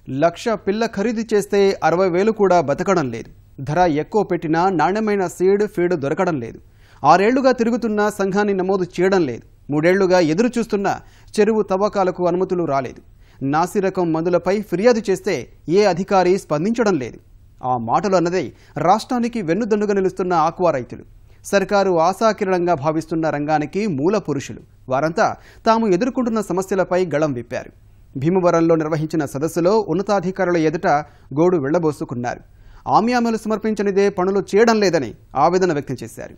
లక్ష పిల్ల ఖరీదు చేస్తే అరవై వేలు కూడా బతకడం లేదు ధర ఎక్కువ పెట్టినా నాణ్యమైన సీడ్ ఫీడ్ దొరకడం లేదు ఆరేళ్లుగా తిరుగుతున్న సంఘాన్ని నమోదు చేయడం లేదు మూడేళ్లుగా ఎదురు చూస్తున్న చెరువు తవ్వకాలకు అనుమతులు రాలేదు నాసిరకం మందులపై ఫిర్యాదు చేస్తే ఏ అధికారి స్పందించడం లేదు ఆ మాటలు అన్నదే రాష్ట్రానికి వెన్నుదన్నుగా నిలుస్తున్న ఆక్వా రైతులు సర్కారు ఆశాకిరణంగా భావిస్తున్న రంగానికి మూల పురుషులు వారంతా తాము ఎదుర్కొంటున్న సమస్యలపై గళం విప్పారు భీమవరంలో నిర్వహించిన సదస్సులో ఉన్నతాధికారుల ఎదుట గోడు వెళ్లబోసుకున్నారు ఆమ్యామలు సమర్పించనిదే పనులు చేయడం లేదని ఆవేదన వ్యక్తం చేశారు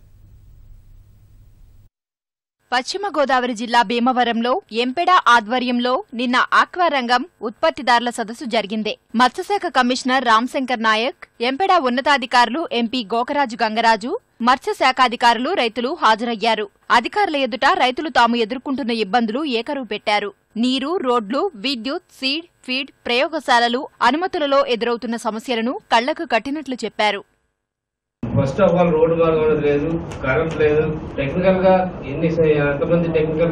పశ్చిమ గోదావరి జిల్లా భీమవరంలో ఎంపెడా ఆధ్వర్యంలో నిన్న ఆక్వా రంగం ఉత్పత్తిదారుల సదస్సు జరిగింది మత్స్యశాఖ కమిషనర్ రామ్శంకర్ నాయక్ ఎంపెడా ఉన్నతాధికారులు ఎంపీ గోకరాజు గంగరాజు మత్స్యశాఖాధికారులు రైతులు హాజరయ్యారు అధికారుల ఎదుట రైతులు తాము ఎదుర్కొంటున్న ఇబ్బందులు ఏకరువు పెట్టారు నీరు రోడ్లు విద్యుత్ సీడ్ ఫీడ్ ప్రయోగశాలలు అనుమతులలో ఎదురవుతున్న సమస్యలను కళ్లకు కట్టినట్లు చెప్పారు ఫస్ట్ ఆఫ్ ఆల్ రోడ్డు మార్గం అనేది లేదు కరెంట్ లేదు టెక్నికల్ గా ఎన్ని స- ఎంతమంది టెక్నికల్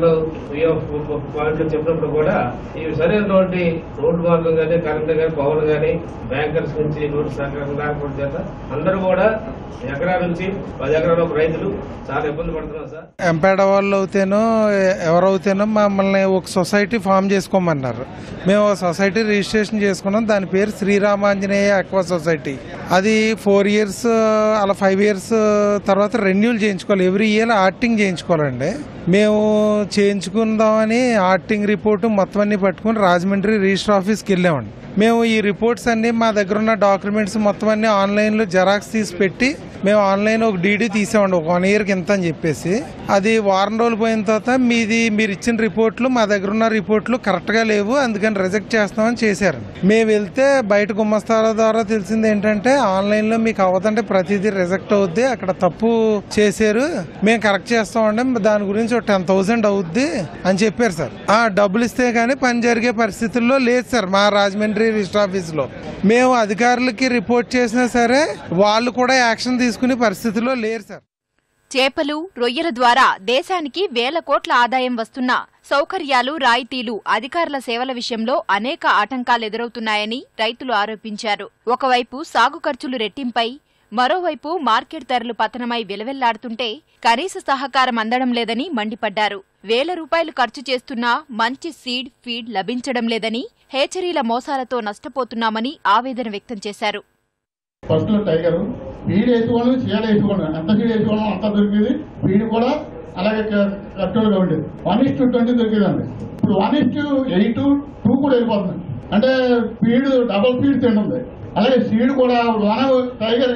పాయింట్లు చెప్పినప్పుడు కూడా ఇవి సరైనటువంటి రోడ్డు మార్గం కానీ కరెంట్ కానీ పవర్ కానీ బ్యాంకర్స్ నుంచి రోడ్డు సహకారం లేకపోవడం చేత అందరూ కూడా ఎకరా నుంచి పది ఎకరాల రైతులు చాలా ఇబ్బంది పడుతున్నారు సార్ ఎంపేడ వాళ్ళు అవుతేనో ఎ- ఎవరు అవుతేనో మమ్మల్ని ఒక సొసైటీ ఫామ్ చేసుకోమన్నారు మేము ఒక సొసైటీ రిజిస్ట్రేషన్ చేసుకున్నాం దాని పేరు శ్రీరామాంజనేయ అక్వా సొసైటీ అది ఫోర్ ఇయర్స్ అలా ఫైవ్ ఇయర్స్ తర్వాత రెన్యూల్ చేయించుకోవాలి ఎవ్రీ ఇయర్ ఆర్టింగ్ చేయించుకోవాలండి మేము చేయించుకుందామని ఆర్టింగ్ రిపోర్టు మొత్తం అన్ని పట్టుకుని రాజమండ్రి రిజిస్టర్ ఆఫీస్కి వెళ్ళామండి మేము ఈ రిపోర్ట్స్ అన్ని మా దగ్గర ఉన్న డాక్యుమెంట్స్ మొత్తం అన్ని ఆన్లైన్లో జెరాక్స్ తీసి పెట్టి మేము ఆన్లైన్ ఒక డీడీ తీసామండి ఒక వన్ ఇయర్కి ఎంత అని చెప్పేసి అది వారం రోజులు పోయిన తర్వాత మీది మీరు ఇచ్చిన రిపోర్ట్లు మా దగ్గర ఉన్న రిపోర్ట్లు కరెక్ట్గా లేవు అందుకని రిజెక్ట్ చేస్తామని చేశారు మేము వెళ్తే బయట గుమ్మస్తాల ద్వారా తెలిసింది ఏంటంటే ఆన్లైన్లో మీకు అవ్వదంటే ప్రతిదీ రిజెక్ట్ అవుద్ది అక్కడ తప్పు చేశారు మేము కరెక్ట్ చేస్తామండి దాని గురించి ఒక టెన్ థౌసండ్ అవుద్ది అని చెప్పారు సార్ ఆ డబ్బులు ఇస్తే కానీ పని జరిగే పరిస్థితుల్లో లేదు సార్ మా రాజమండ్రి రిజిస్టర్ ఆఫీస్లో మేము అధికారులకి రిపోర్ట్ చేసినా సరే వాళ్ళు కూడా యాక్షన్ తీసుకునే పరిస్థితిలో లేరు సార్ చేపలు రొయ్యల ద్వారా దేశానికి వేల కోట్ల ఆదాయం వస్తున్నా సౌకర్యాలు రాయితీలు అధికారుల సేవల విషయంలో అనేక ఆటంకాలు ఎదురవుతున్నాయని రైతులు ఆరోపించారు ఒకవైపు సాగు ఖర్చులు రెట్టింపై మరోవైపు మార్కెట్ ధరలు పతనమై విలవెల్లాడుతుంటే కనీస సహకారం అందడం లేదని మండిపడ్డారు వేల రూపాయలు ఖర్చు చేస్తున్నా మంచి సీడ్ ఫీడ్ లభించడం లేదని హేచరీల మోసాలతో నష్టపోతున్నామని ఆవేదన వ్యక్తం చేశారు ఫస్ట్ లో టైగర్ వీడు వేసుకోవడం చీడ వేసుకోవడం ఎంత చీడ వేసుకోవడం అంత దొరికింది వీడు కూడా అలాగే కట్టుగా ఉండేది వన్ ఇస్ టు ట్వంటీ దొరికిందండి ఇప్పుడు one is to eight two కూడా వెళ్ళిపోతుంది అంటే స్పీడ్ డబల్ స్పీడ్ తింటుంది అలాగే సీడ్ కూడా వన టైగర్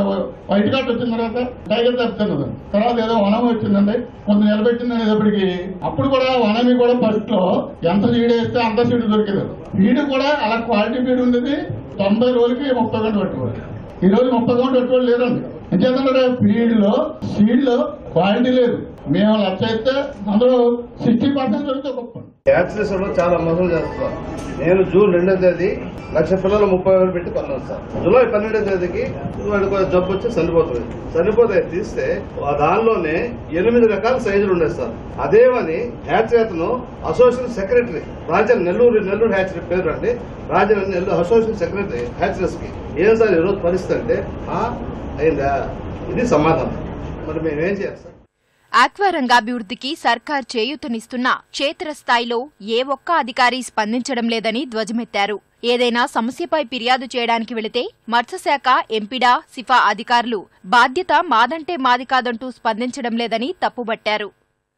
వైట్ కార్డ్ వచ్చిన తర్వాత టైగర్ తప్పుతున్నది తర్వాత ఏదో వనం వచ్చిందండి కొంత నిలబెట్టింది అనేటప్పటికి అప్పుడు కూడా వనమి కూడా ఫస్ట్ లో ఎంత సీడ్ వేస్తే అంత సీడ్ దొరికేది సీడ్ కూడా అలా క్వాలిటీ సీడ్ ఉండేది తొంభై రోజులకి ముప్పై గంటలు పెట్టుకోవాలి ఈ రోజు ముప్పై గంటలు పెట్టుకోవాలి లేదండి ఎందుకంటే ఫీల్డ్ లో సీడ్ లో క్వాలిటీ లేదు మేము లక్ష అయితే అందులో సిక్స్టీ పర్సెంట్ దొరికితే గొప్ప యాక్సిడెంట్స్ లో చాలా మోసం చేస్తున్నారు నేను జూన్ రెండో తేదీ లక్ష పిల్లలు ముప్పై వేలు పెట్టి కొన్నాను సార్ జూలై పన్నెండో తేదీకి వాడికి ఒక జబ్బు వచ్చి చనిపోతుంది చనిపోతే తీస్తే ఆ దానిలోనే ఎనిమిది రకాల సైజులు ఉన్నాయి సార్ అదేమని హ్యాచరీ అతను association secretary Rajan Nellore Nellore hatchery పేరు అండి Rajan Nellore association secretary hatcheries కి ఏం సార్ ఈరోజు పరిస్థితి అంటే "ఆ, అయిందా ఇది సమాధానం మరి మేమేం చేయాలి సార్ ఆక్వా రంగాభివృద్ధికి సర్కార్ చేయూతనిస్తున్నా క్షేత్రస్థాయిలో ఏ ఒక్క అధికారి స్పందించడం లేదని ధ్వజమెత్తారు ఏదైనా సమస్యపై ఫిర్యాదు చేయడానికి వెళితే మత్స్యశాఖ ఎంపిడా సిఫా అధికారులు బాధ్యత మాదంటే మాది కాదంటూ స్పందించడం లేదని తప్పుబట్టారు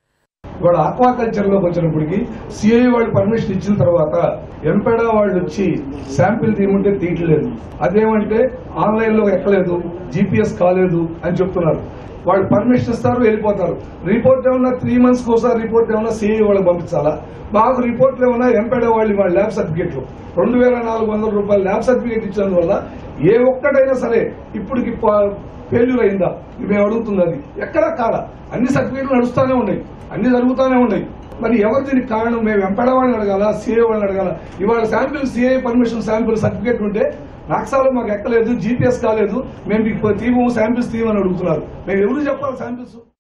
ఇవాళ ఆక్వాకల్చర్ లోకి వచ్చినప్పటికి సిఐ వాళ్ళు పర్మిషన్ ఇచ్చిన తర్వాత ఎంపెడా వాళ్ళు వచ్చి శాంపిల్ తీయమంటే తీయట్లేదు అదేమంటే ఆన్లైన్ లో ఎక్కలేదు జీపీఎస్ కాలేదు అని చెప్తున్నారు వాళ్ళు పర్మిషన్ ఇస్తారు వెళ్ళిపోతారు రిపోర్ట్ ఏమన్నా త్రీ మంత్స్ ఒకసారి రిపోర్ట్ ఏమన్నా సిఐ వాళ్ళకి పంపించాలా మాకు రిపోర్ట్లు ఏమన్నా ఎంపెడా వాళ్ళు వాళ్ళ ల్యాబ్ సర్టిఫికెట్లు రెండు వేల నాలుగు వందల రూపాయల ల్యాబ్ సర్టిఫికెట్ ఇచ్చినందువల్ల ఏ ఒక్కటైనా సరే ఇప్పటికి ఫెయిల్యూర్ అయిందా ఇది మేము అడుగుతుంది అది ఎక్కడా కాదా అన్ని సర్టిఫికెట్లు నడుస్తూనే ఉన్నాయి అన్ని జరుగుతూనే ఉన్నాయి మరి ఎవరు దీనికి కారణం మేము వెంపడ వాళ్ళని అడగాల సిఏ వాళ్ళని అడగాల ఇవాళ sample CA permission sample certificate ఉంటే నాక్సాలో మాకు ఎక్కలేదు జీపీఎస్ కాలేదు మేము మీకు తీయము శాంపిల్స్ తీయమని అడుగుతున్నారు మేము ఎవరు చెప్పాలి శాంపిల్స్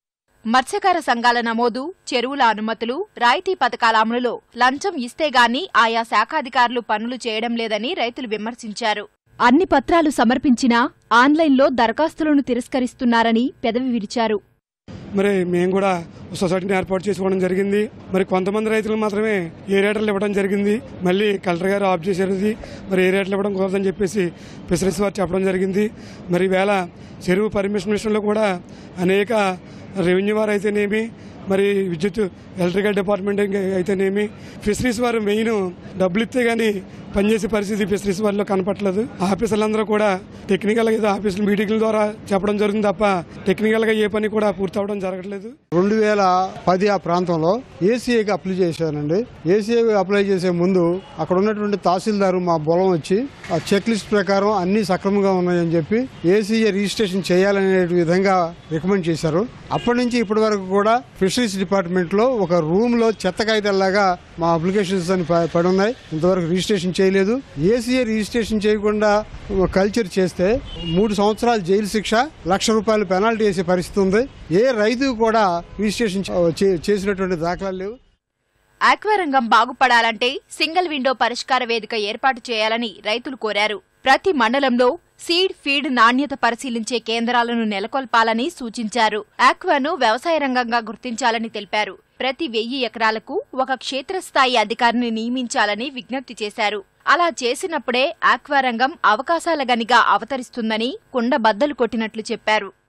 మత్స్యకార సంఘాల నమోదు చెరువుల అనుమతులు రాయితీ పథకాల అమలులో లంచం ఇస్తే గాని ఆయా శాఖాధికారులు పనులు చేయడం లేదని రైతులు విమర్శించారు అన్ని పత్రాలు సమర్పించినా ఆన్లైన్లో దరఖాస్తులను తిరస్కరిస్తున్నారని పెదవి విరిచారు మరి మేము కూడా సొసైటీని ఏర్పాటు చేసుకోవడం జరిగింది మరి కొంతమంది రైతులు మాత్రమే ఏ రేటర్లు ఇవ్వడం జరిగింది మళ్ళీ కలెక్టర్ గారు ఆఫ్ చేశారు ఇది మరి ఏ రేట్లు ఇవ్వడం కుదరదని చెప్పేసి ఫిషరీస్ వారు చెప్పడం జరిగింది మరి ఈవేళ చెరువు పర్మిషన్ విషయంలో కూడా అనేక రెవెన్యూ వారు అయితేనేమి మరి విద్యుత్ ఎలక్ట్రికల్ డిపార్ట్మెంట్ అయితేనేమి ఫిషరీస్ వారు మెయిన్ డబ్బులు ఇస్తే గానీ పనిచేసే పరిస్థితి ఫిషరీస్ వారిలో కనపట్లేదు ఆఫీసర్లందరూ కూడా టెక్నికల్ ఏదో ఆఫీసుల మీటింగ్ల ద్వారా చెప్పడం జరుగుతుంది తప్ప టెక్నికల్ గా ఏ పని కూడా పూర్తి అవడం జరగట్లేదు రెండు వేల పది ఆ ప్రాంతంలో ఏసీఐకి అప్లై చేశానండి ఏసీఐకి అప్లై చేసే ముందు అక్కడ ఉన్నటువంటి తహసీల్దారు మా పొలం వచ్చి ఆ చెక్ లిస్ట్ ప్రకారం అన్ని సక్రమంగా ఉన్నాయని చెప్పి ఏసీఐ రిజిస్ట్రేషన్ చేయాలనే విధంగా రికమెండ్ చేశారు అప్పటి నుంచి ఇప్పటి వరకు కూడా ఫిషరీస్ డిపార్ట్మెంట్ లో ఒక రూమ్ లో చెత్త కాగితాల్లాగా మా అప్లికేషన్స్ అని ప- పడి ఉన్నాయి ఇంతవరకు రిజిస్ట్రేషన్ చేయలేదు ఏసీఐ రిజిస్ట్రేషన్ చేయకుండా కల్చర్ చేస్తే మూడు సంవత్సరాలు జైలు శిక్ష లక్ష రూపాయలు పెనాల్టీ వేసే పరిస్థితి ఉంది ఏ రైతు కూడా రిజిస్ట్రేషన్ చే- చేసినటువంటి దాఖలాలు లేవు ఆక్వారంగం బాగుపడాలంటే సింగిల్ విండో పరిష్కార వేదిక ఏర్పాటు చేయాలని రైతులు కోరారు ప్రతి మండలంలో సీడ్ ఫీడ్ నాణ్యత పరిశీలించే కేంద్రాలను నెలకొల్పాలని సూచించారు ఆక్వాను వ్యవసాయ రంగంగా గుర్తించాలని తెలిపారు ప్రతి వెయ్యి ఎకరాలకు ఒక క్షేత్రస్థాయి అధికారిని నియమించాలని విజ్ఞప్తి చేశారు అలా చేసినప్పుడే ఆక్వారంగం అవకాశాల గనిగా అవతరిస్తుందని కుండ బద్దలు కొట్టినట్లు చెప్పారు